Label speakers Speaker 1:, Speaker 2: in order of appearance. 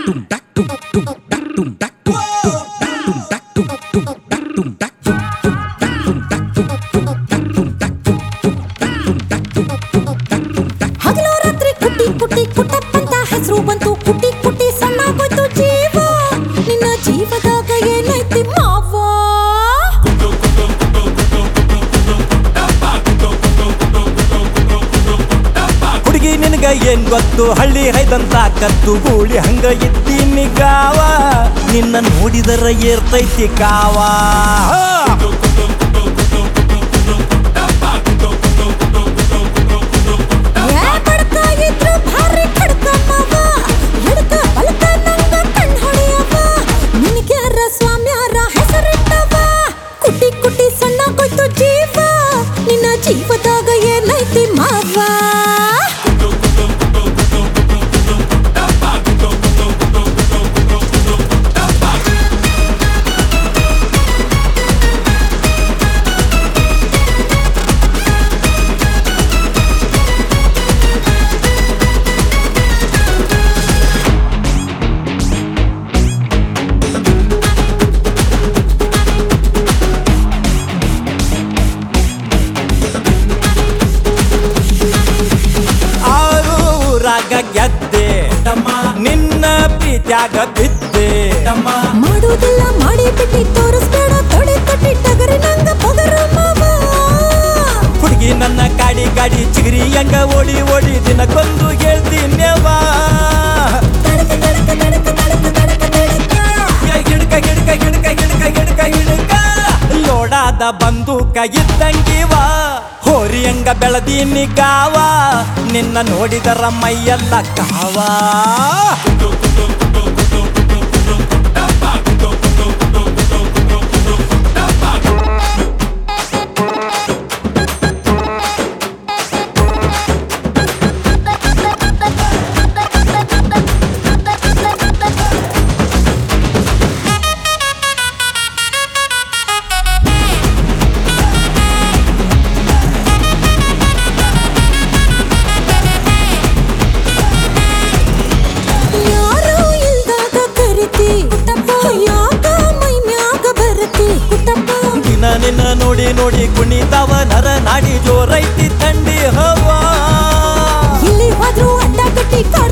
Speaker 1: ಹಗಲು ರಾತ್ರಿ ಕುಟ್ಟಿ ಕುಟ್ಟಿ ಕುಟ್ಟಪ್ಪಂತ ಹೆಸರು ಬಂತು ಕುಟ್ಟಿ ಕುಟ್ಟಿ ಸಣ್ಣಾಗೋಯ್ತು ಜೀವ ನಿನ್ನ ಜೀವದಾಗ ಏನೈತಿ ಮಾವ
Speaker 2: ಹುಡುಗಿ ನಿನಗ ಏನ್ ಗೊತ್ತು ಹಳ್ಳಿ ಹೈದಂತ ಕತ್ತು ಗೂಳಿ ಹಂಗ ಇದ್ದೀನಿ ಗಾವ ನಿನ್ನ ನೋಡಿದರ ಏರ್ತೈತಿ ಕಾವ
Speaker 1: ಏ ಬಡ್ಕ ಇದ್ರು ಭಾರಿ ಕಡ್ಕ ಮಾವ ಎಡ್ಕ ಬಲ್ಕ ನಂಗ ಕಣ್ ಹೊಡೆಯವ ನಿನಗ್ಯಾರ ಸ್ವಾಮ್ಯಾರ ಹೆಸರಿಟ್ಟವ ಕುಟ್ಟಿ ಕುಟ್ಟಿ ಸಣ್ಣಾಗೋಯ್ತು ಜೀವ ನಿನ್ನ ಜೀವದಾಗ ಏನೈತಿ ಮಾವ
Speaker 2: ಆರು ಊರಾಗ ಗೆದ್ದೆ ನಿನ್ನ ಪ್ರೀತ್ಯಾಗ ಬಿದ್ದೆ
Speaker 1: ಮಾಡುವುದಿಲ್ಲ ಮಾಡಿ ಬಿಟ್ಟಿ ತೋರಿಸ್ಬೇಡ ತೊಡೆ ತಟ್ಟಿ ಟಗರಿ ನಂಗ ಪಗರು ಮಾವ
Speaker 2: ಹುಡುಗಿ ನನ್ನ ಗಾಡಿ ಗಾಡಿ ಚಿಗರಿ ಹಂಗ ಓಡಿ ಓಡಿ ದಿನಕ್ಕೊಂದು ಹೇಳ್ತೀನ್ಯವಾ
Speaker 1: ತಡಕ ತಡಕ ತಡಕ ತಡಕ ತಡಕ ತಡಕ
Speaker 2: ಗಿಡಕ ಗಿಡಕ ಗಿಡಕ ಗಿಡಕ ಗಿಡಕ ಗಿಡಕ ಲೋಡಾದ ಬಂದೂಕ ಇದ್ದಂಗಿವ ಹೋರಿಯಂಗ ಬೆಳದೀನಿ ಗಾವ ನಿನ್ನ ನೋಡಿದರ ಮೈಯೆಲ್ಲ ಕಾವ
Speaker 1: ಯಾರು ಇಲ್ದಾಗ ಕರಿತಿ ಯಾಕ ಮೈ ಮ್ಯಾಗ ಬರತಿ
Speaker 2: ದಿನ ನಿನ್ನ ನೋಡಿ ನೋಡಿ ಕುಣಿತಾವ ನರ ನಾಡಿ ಜೋರೈತಿ ಥಂಡಿ ಹವಾ
Speaker 1: ಇಲ್ಲಿ ಹೋದ್ರು ಅಡ್ಡ ಕಟ್ಟಿ ಕಾಡ